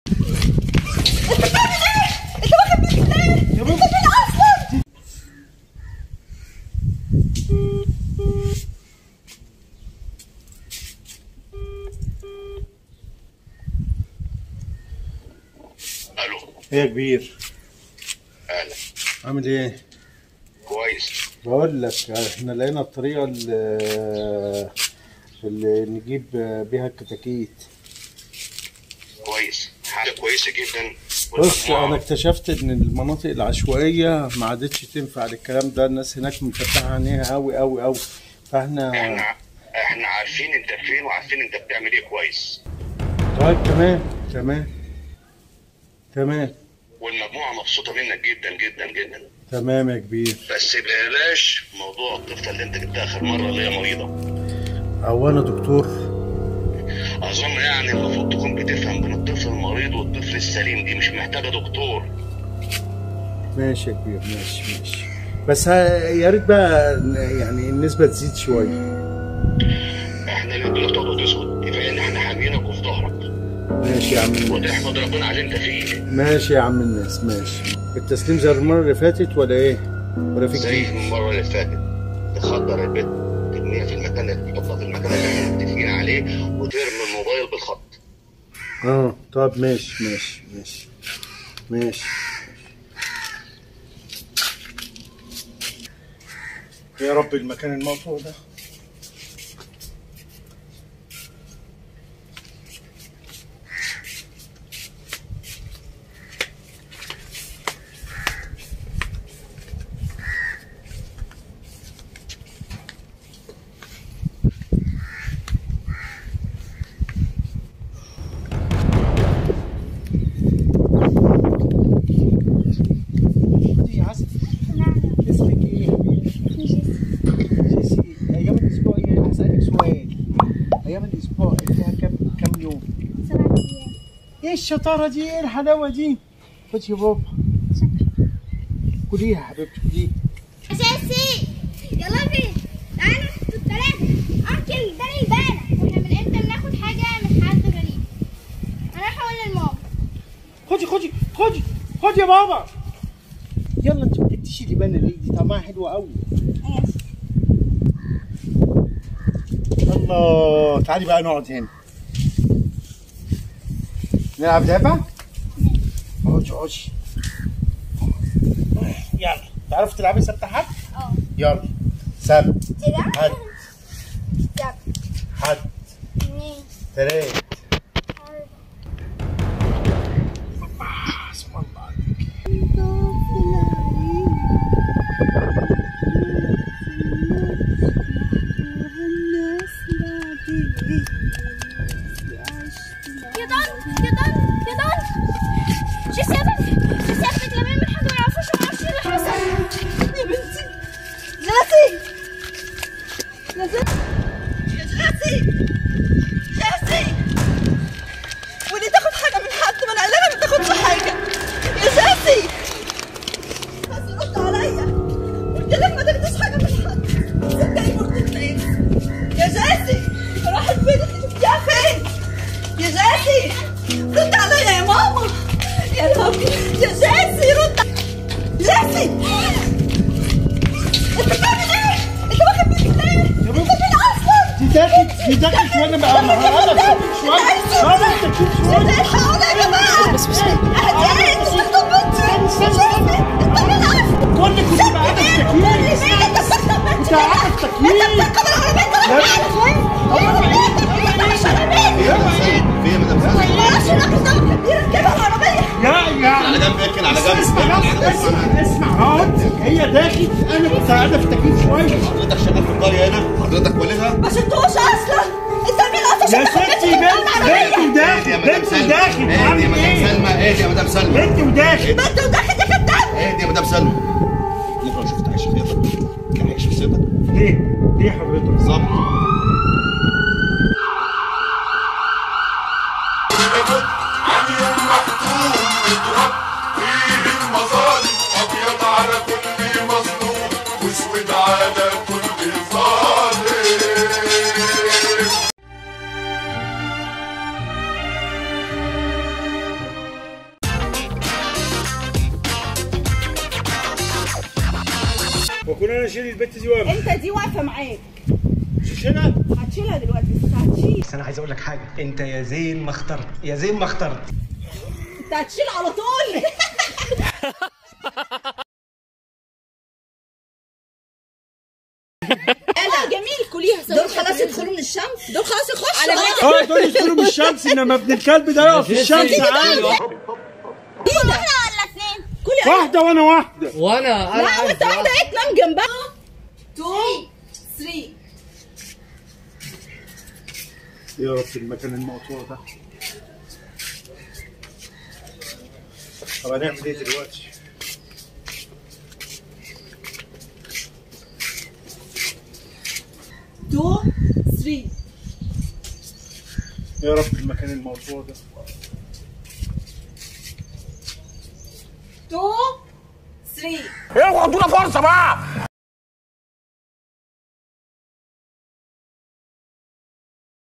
انت بتعمل ايه؟ انت واخد مني ليه؟ انت مين اصلا؟ الو ايه يا كبير اهلا عامل ايه كويس بقول لك احنا لقينا الطريقه اللي, اللي نجيب بيها الكتاكيت كويس حاجه كويسه جدا بص والمجموعة- انا اكتشفت ان المناطق العشوائيه ما عادتش تنفع للكلام ده الناس هناك مفتحه عينيها قوي قوي قوي فاحنا احنا احنا عارفين انت فين وعارفين انت بتعمل ايه كويس طيب تمام تمام تمام والمجموعه مبسوطه منك جدا جدا جدا تمام يا كبير بس بلاش موضوع الطفله اللي انت جبتها اخر مره اللي هي مريضه او انا دكتور اظن يعني المفروض تكون بتفهم بين الطفل المريض والطفل السليم دي مش محتاجه دكتور ماشي يا كبير ماشي ماشي بس ها- يا ريت بقى يعني النسبه تزيد شويه احنا اللي بنقول تقعد وتسكت كفايه ان احنا حامينك وفي ظهرك ماشي يا عم الناس وتحمد ربنا على اللي انت فيه ماشي يا عم الناس ماشي التسليم زي المره اللي فاتت ولا ايه ولا في زي جديد المره اللي فاتت تخدر البيت ترميها في المكان اللي تحطها في المكان اللي احنا متفقين عليه وترمي الموبايل بالخط اه طب ماشي ماشي ماشي ماشي يا رب المكان المقطوع ده خدي يا عسل اسمك ايه يا حبيبي؟ جيسي ايام الاسبوع ايه هسألك سؤال ايام الاسبوع فيها كم كم يوم؟ ايه الشطارة دي؟ ايه الحلاوة دي؟ خدي يا بابا كليها يا حبيبتي كليها اساسي يلا بينا تعالى نحط الثلاثة انكل ده البانة واحنا من امتى بناخد حاجة من حد غريب انا رايحة اقول للماما خدي خدي خدي خدي يا بابا يلا انت ما جبتيش اللبانة ليه؟ دي طعمها حلو قوي ماشي الله تعالي بقى نقعد هنا نلعب لعبة؟ اقعدي اقعدي يلا تعرفي تلعبي سبت حد؟ اه يلا سبت كده حد سبت حد اثنين تلات أربعة اسم الله عليك يا دون يا دون يا دون شو سابك شو سابك لما من حد ما يعرفوش وما يعرفش اللي حصل يا بنتي جاسي جاسي يا جاسي جاسي ودي تاخد حاجة من حد ما انا قايلة لك ما تاخدش حاجة يا جاسي بس رد عليا قلت لك ما تاخديش حاجة من حد صدقني مرتين ايه يا جاسي راحت فين انت شفتيها فين يا جاسي رد عليا يا ماما يا ربي يا جاسي رد جاسي انت بتعمل ايه؟ انت واخد مني ليه؟ انت مين اصلا؟ دي داخل دي داخل شويه مع مهارات شويه شويه تكتيك شويه حاول يا جماعه بس بس اهدي انت بتخطب بنتي شوفي انت مين اصلا؟ كل كنت معاك قولي التكييف مين انت بتخطب بنتي انت عارف انت تكييف بتركب العربيه انت ولا عارف انت مش عربيه في مدام معلش الراجل ده بيركبها العربيه يا يا على جنب اركن على جنب اسمع بس اسمع اسمع هقول لك هي داخل انا كنت قاعده في التكييف شويه حضرتك شغال في القريه هنا حضرتك والدها ما شفتوش اصلا انت مين اصلا يا ستي بنت بنت وداخل بنت وداخل اهدي يا عامل مدام ايه؟ سلمى اهدي يا مدام سلمى بنت وداخل بنت وداخل ده كداب اهدي يا مدام سلمى بكره شفت عيش في خيطك كان عيش في خيطك ليه؟ ليه حضرتك؟ بالظبط فيه المظالم ابيض على كل مظلوم واسود على كل ظالم اكون انا اشيل البت دي واقف انت دي واقفه معاك مش هنا هتشيلها دلوقتي بس هتشيل بس انا عايز اقول لك حاجه انت يا زين ما اخترت يا زين ما اخترت انت هتشيل على طول لا جميل كليها دول خلاص يدخلوا من الشمس دول خلاص يخشوا على اه دول يدخلوا من الشمس انما ابن الكلب ده يقف في الشمس عادي واحدة ولا اتنين كلي واحده وانا واحده وانا انا لا عايز وانت واحده ايه تنام جنبها 2 3 يا رب المكان المقطوع ده طب هنعمل ايه دلوقتي؟ two three يا رب المكان المقطوع ده two three اوعوا ادونا فرصه بقى